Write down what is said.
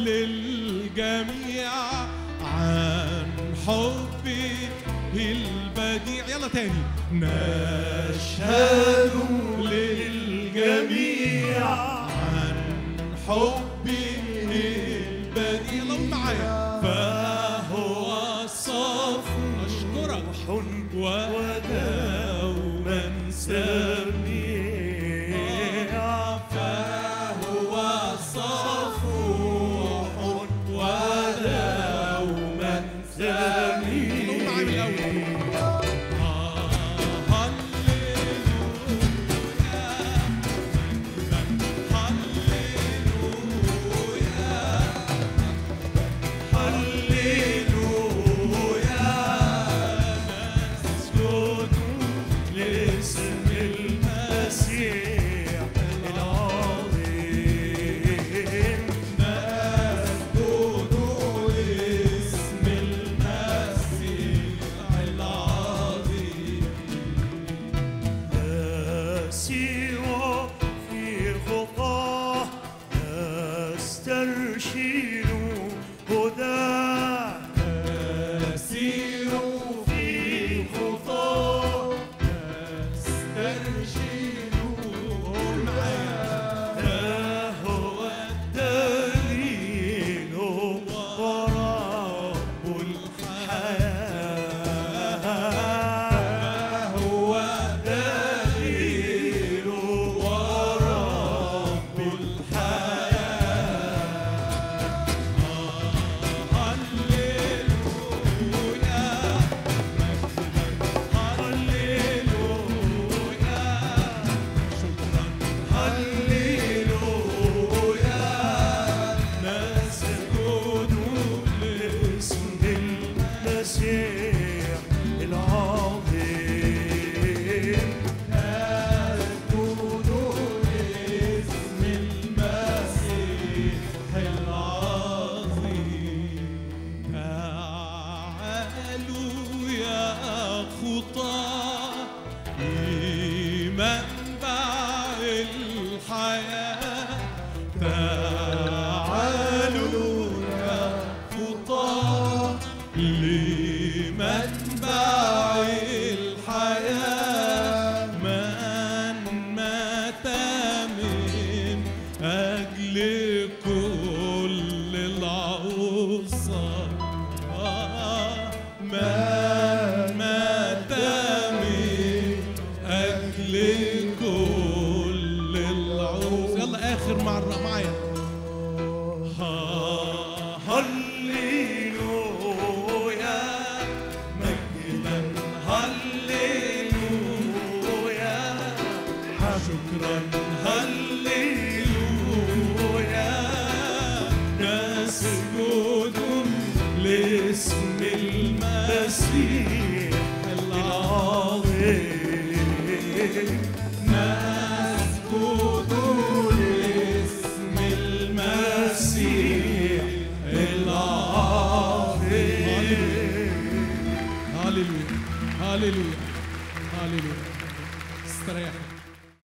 للجميع عن حبه البديع يلا تاني نشهد للجميع عن حبه البديع يلا قول معايا فهو الصفو أشكرك ودوما سميع فهو صفوح ودوما سميع لاسم المسيح العظيم نسجد لاسم المسيح العظيم سوى في خطاه نسترشد هداه نسير في خطاه نسترشد معايا هو الدليل ورب الحياة هو دليل ورب الحياة هللويا هللويا شكرا هللويا نسجد اسم المسيح العظيم نسجد لاسم المسيح العظيم تعالوا يا خطاة لمنبع الحياة تعالوا يا خطاة لمنبع الحياة من مات من أجل كل العصاة من مات من أجل كل العصاة يلا آخر مرة معايا هللويا مجدا هللويا شكرا هللويا نسجد لاسم المسيح مسيح العظيم نسجد لاسم المسيح العظيم هللويا هللويا هللويا استريح